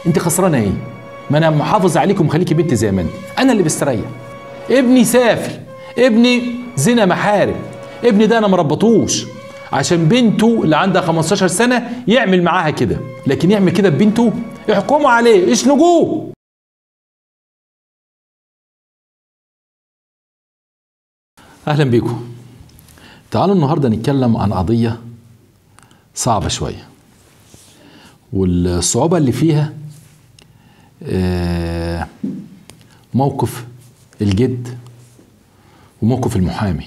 انت خسرانه ايه ما انا محافظ عليك ومخليكي بنت زي ما انت انا اللي بستريح ابني سافل ابني زنا محارم ابني ده انا مربطوش عشان بنته اللي عندها 15 سنه يعمل معاها كده لكن يعمل كده ببنته احكموا عليه اشنجوه اهلا بيكم تعالوا النهارده نتكلم عن قضيه صعبه شويه والصعوبه اللي فيها آه، موقف الجد وموقف المحامي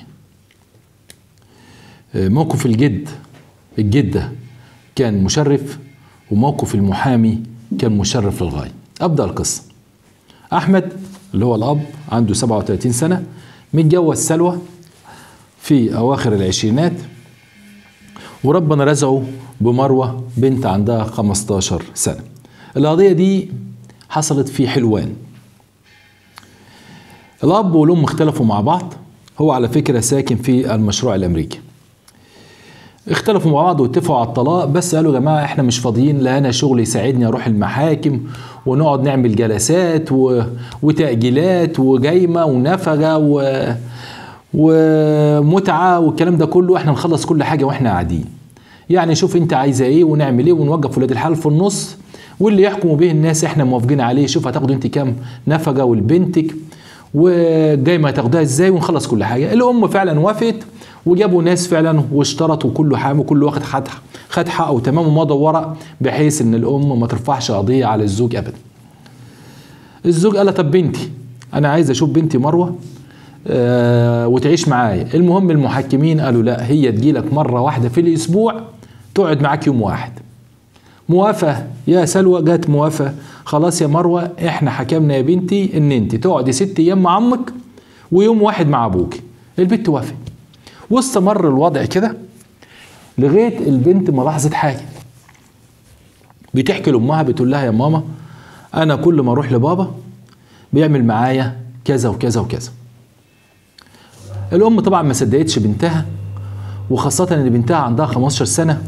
آه، موقف الجد الجدة كان مشرف وموقف المحامي كان مشرف للغاية أبدأ القصة أحمد اللي هو الأب عنده 37 سنة متجوز سلوى في أواخر العشرينات وربنا رزقه بمروة بنت عندها 15 سنة القضية دي حصلت في حلوان الأب والأم اختلفوا مع بعض هو على فكرة ساكن في المشروع الأمريكي اختلفوا مع بعض واتفقوا على الطلاق بس قالوا يا جماعة احنا مش فاضيين لا أنا شغل يساعدني أروح المحاكم ونقعد نعمل جلسات و... وتأجيلات وجايمة ونفقة و... ومتعة والكلام ده كله احنا نخلص كل حاجة واحنا قاعدين يعني شوف انت عايزة ايه ونعمل ايه ونوقف ولاد الحال في النص واللي يحكموا به الناس احنا موافقين عليه شوف هتاخدوا انت كام نفقه ولبنتك وجايمه هتاخدوها ازاي ونخلص كل حاجه الام فعلا وافقت وجابوا ناس فعلا واشترطوا كل حامل وكل واخد خد خد حقه وتمام ومضى ورق بحيث ان الام ما ترفعش قضيه على الزوج ابدا الزوج قال طب بنتي انا عايز اشوف بنتي مروه آه وتعيش معايا المهم المحكمين قالوا لا هي تجيلك مره واحده في الاسبوع تقعد معاك يوم واحد موافقة يا سلوى جت موافقة خلاص يا مروة احنا حكمنا يا بنتي ان انت تقعدي ست ايام مع امك ويوم واحد مع ابوك البنت وافقت واستمر الوضع كده لغاية البنت ما لاحظت حاجة بتحكي لامها بتقول لها يا ماما انا كل ما اروح لبابا بيعمل معايا كذا وكذا وكذا الام طبعا ما صدقتش بنتها وخاصة ان بنتها عندها 15 سنة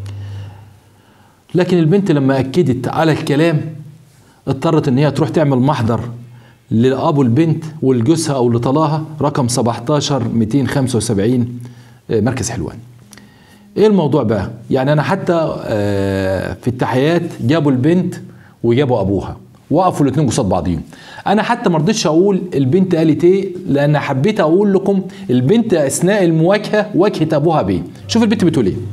لكن البنت لما اكدت على الكلام اضطرت ان هي تروح تعمل محضر لابو البنت ولجوزها او لطلاها رقم 17 275 مركز حلوان ايه الموضوع بقى يعني انا حتى في التحيات جابوا البنت وجابوا ابوها وقفوا الاثنين قصاد بعضيهم انا حتى ما رضيتش اقول البنت قالت ايه لان حبيت اقول لكم البنت اثناء المواجهه واجهت ابوها بيه شوف البنت بتقول ايه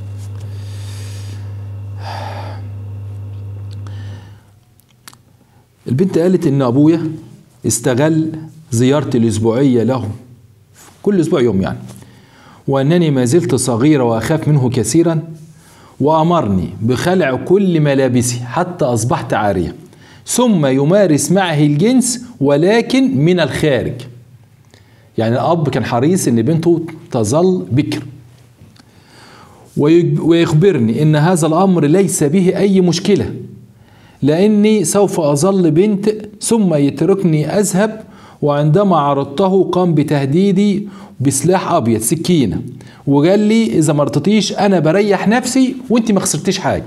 البنت قالت ان ابويا استغل زيارتي الاسبوعيه له كل اسبوع يوم يعني وانني ما زلت صغيره واخاف منه كثيرا وامرني بخلع كل ملابسي حتى اصبحت عاريه ثم يمارس معه الجنس ولكن من الخارج يعني الاب كان حريص ان بنته تظل بكر ويخبرني ان هذا الامر ليس به اي مشكله لاني سوف اظل بنت ثم يتركني اذهب وعندما عرضته قام بتهديدي بسلاح ابيض سكينه وقال لي اذا ما رضيتيش انا بريح نفسي وانت ما خسرتيش حاجه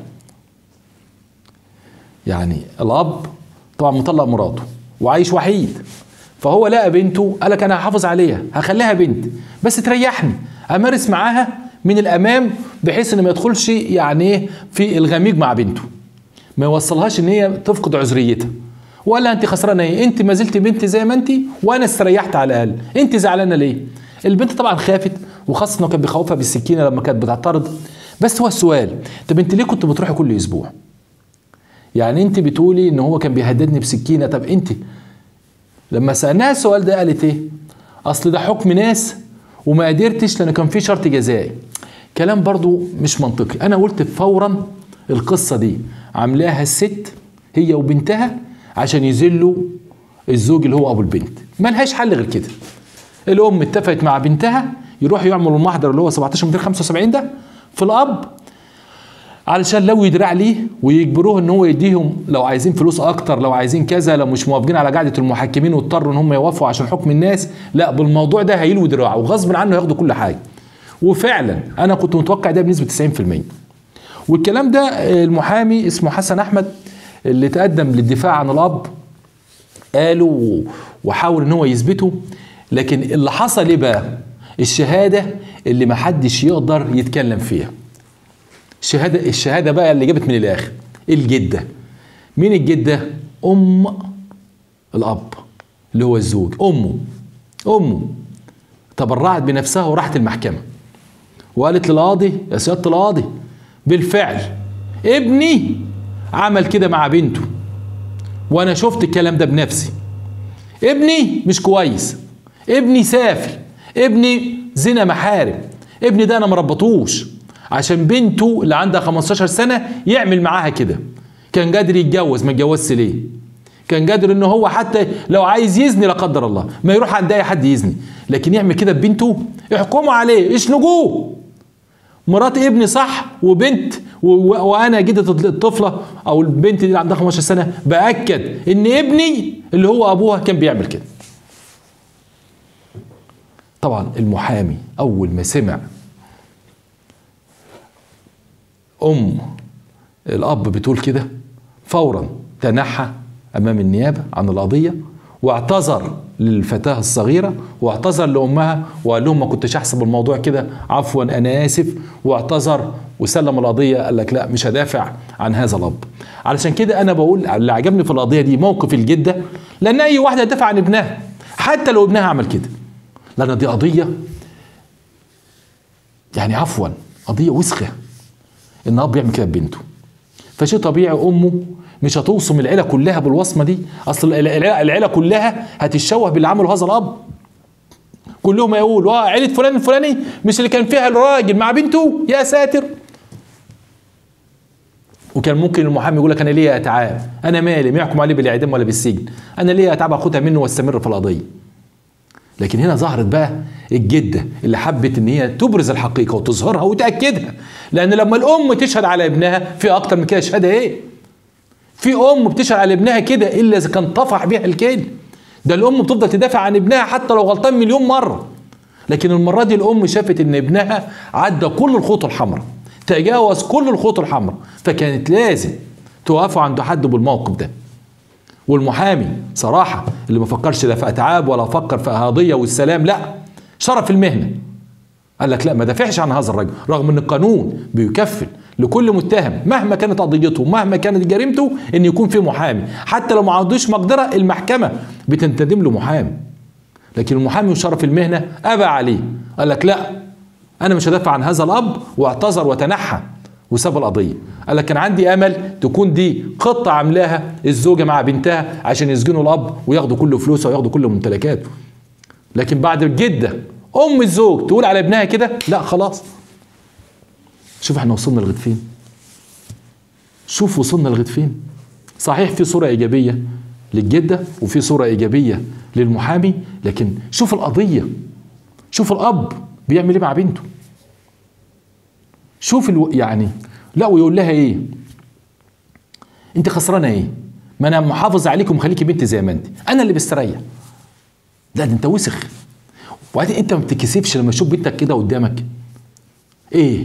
يعني الاب طبعا مطلق مراته وعايش وحيد فهو لقى بنته قال لك انا هحافظ عليها هخليها بنت بس تريحني امارس معاها من الامام بحيث ان ما يدخلش يعني ايه في الغميق مع بنته ما يوصلهاش ان هي تفقد عذريتها ولا انت خسرانه ايه انت ما زلت بنت زي ما انت وانا استريحت على الاقل انت زعلانه ليه البنت طبعا خافت وخاصه انه كان بيخوفها بالسكينه لما كانت بتعترض بس هو السؤال طب انت ليه كنت بتروحي كل اسبوع يعني انت بتقولي ان هو كان بيهددني بسكينه طب انت لما سالناها السؤال ده قالت ايه اصل ده حكم ناس وما قدرتش لان كان في شرط جزائي كلام برضو مش منطقي انا قلت فورا القصه دي عاملاها الست هي وبنتها عشان يذلوا الزوج اللي هو ابو البنت ملهاش حل غير كده الام اتفقت مع بنتها يروحوا يعملوا المحضر اللي هو 17 275 ده في الاب علشان لو يدرع ليه ويجبروه ان هو يديهم لو عايزين فلوس اكتر لو عايزين كذا لو مش موافقين على قاعده المحكمين واضطروا ان هم يوافقوا عشان حكم الناس لا بالموضوع ده هيلوي دراعه وغصب عنه ياخدوا كل حاجه وفعلا انا كنت متوقع ده بنسبه 90% والكلام ده المحامي اسمه حسن احمد اللي تقدم للدفاع عن الاب قالوا وحاول ان هو يثبته لكن اللي حصل ايه بقى الشهاده اللي محدش يقدر يتكلم فيها الشهاده الشهاده بقى اللي جابت من الاخر الجده مين الجده ام الاب اللي هو الزوج امه امه تبرعت بنفسها وراحت المحكمه وقالت للقاضي يا سياده القاضي بالفعل ابني عمل كده مع بنته وانا شفت الكلام ده بنفسي ابني مش كويس ابني سافل ابني زنا محارم ابني ده انا مربطوش عشان بنته اللي عندها 15 سنه يعمل معاها كده كان قادر يتجوز ما اتجوزش ليه كان قادر ان هو حتى لو عايز يزني لا قدر الله ما يروح عند اي حد يزني لكن يعمل كده ببنته احكموا عليه اشنجوه مرات ابني صح وبنت و- و- وانا جدة الطفله او البنت دي اللي عندها 15 سنه باكد ان ابني اللي هو ابوها كان بيعمل كده طبعا المحامي اول ما سمع ام الاب بتقول كده فورا تنحى امام النيابه عن القضيه واعتذر للفتاه الصغيره واعتذر لامها وقال لهم ما كنتش احسب الموضوع كده عفوا انا اسف واعتذر وسلم القضيه قال لك لا مش هدافع عن هذا الاب علشان كده انا بقول اللي عجبني في القضيه دي موقف الجده لان اي واحده تدافع عن ابنها حتى لو ابنها عمل كده لان دي قضيه يعني عفوا قضيه وسخه ان اب يعمل كده ببنته فشيء طبيعي امه مش هتوصم العيله كلها بالوصمه دي اصل العيله, العيلة كلها هتتشوه باللي عمله هذا الاب كلهم يقولوا اه عيله فلان الفلاني مش اللي كان فيها الراجل مع بنته يا ساتر وكان ممكن المحامي يقول لك انا ليه اتعاب انا مالي ما يحكم عليه بالاعدام ولا بالسجن انا ليه اتعاب اخدها منه واستمر في القضيه لكن هنا ظهرت بقى الجده اللي حبت ان هي تبرز الحقيقه وتظهرها وتاكدها لان لما الام تشهد على ابنها في اكتر من كده شهاده ايه في ام بتشهد على ابنها كده الا اذا كان طفح بيها الكيل ده الام بتفضل تدافع عن ابنها حتى لو غلطان مليون مره لكن المره دي الام شافت ان ابنها عدى كل الخطوط الحمراء تجاوز كل الخطوط الحمراء فكانت لازم توقفوا عند حد بالموقف ده والمحامي صراحة اللي ما فكرش لا في أتعاب ولا فكر في أهاضية والسلام لا شرف المهنة قال لك لا ما دافعش عن هذا الرجل رغم ان القانون بيكفل لكل متهم مهما كانت قضيته مهما كانت جريمته ان يكون في محامي حتى لو ما عندوش مقدرة المحكمة بتنتدم له محامي لكن المحامي وشرف المهنة أبى عليه قال لك لا أنا مش هدافع عن هذا الأب واعتذر وتنحى وساب القضية قال لك كان عندي أمل تكون دي خطة عاملاها الزوجة مع بنتها عشان يسجنوا الأب وياخدوا كل فلوسه وياخدوا كل ممتلكاته لكن بعد الجدة أم الزوج تقول على ابنها كده لا خلاص شوف احنا وصلنا لغاية فين شوف وصلنا لغاية فين صحيح في صورة إيجابية للجدة وفي صورة إيجابية للمحامي لكن شوف القضية شوف الأب بيعمل إيه مع بنته شوف الو... يعني لا ويقول لها ايه انت خسرانه ايه ما انا محافظ عليك ومخليكي بنت زي ما انت انا اللي بستريح لا ده انت وسخ وبعدين انت ما بتتكسفش لما تشوف بنتك كده قدامك ايه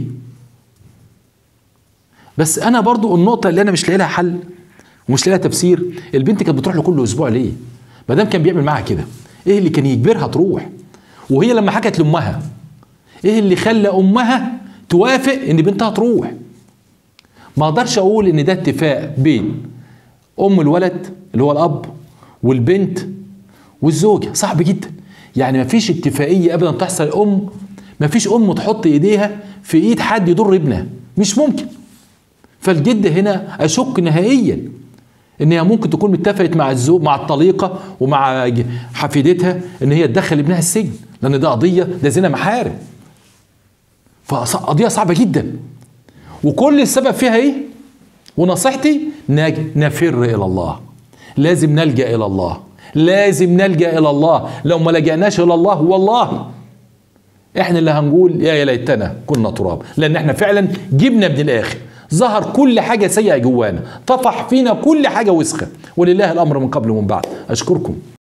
بس انا برضو النقطه اللي انا مش لاقي لها حل ومش لاقي لها تفسير البنت كانت بتروح له كل اسبوع ليه ما دام كان بيعمل معاها كده ايه اللي كان يجبرها تروح وهي لما حكت لامها ايه اللي خلى امها توافق ان بنتها تروح ما اقدرش اقول ان ده اتفاق بين ام الولد اللي هو الاب والبنت والزوجه صعب جدا يعني ما فيش اتفاقيه ابدا تحصل الام ما فيش ام تحط ايديها في ايد حد يضر ابنها مش ممكن فالجد هنا اشك نهائيا ان هي ممكن تكون اتفقت مع الزوج مع الطليقه ومع حفيدتها ان هي تدخل ابنها السجن لان ده قضيه ده زنا محارم فقضيه صعبه جدا وكل السبب فيها ايه ونصيحتي نفر الى الله لازم نلجا الى الله لازم نلجا الى الله لو ما لجأناش الى الله والله احنا اللي هنقول يا يا ليتنا كنا تراب لان احنا فعلا جبنا من الاخر ظهر كل حاجه سيئه جوانا طفح فينا كل حاجه وسخه ولله الامر من قبل ومن بعد اشكركم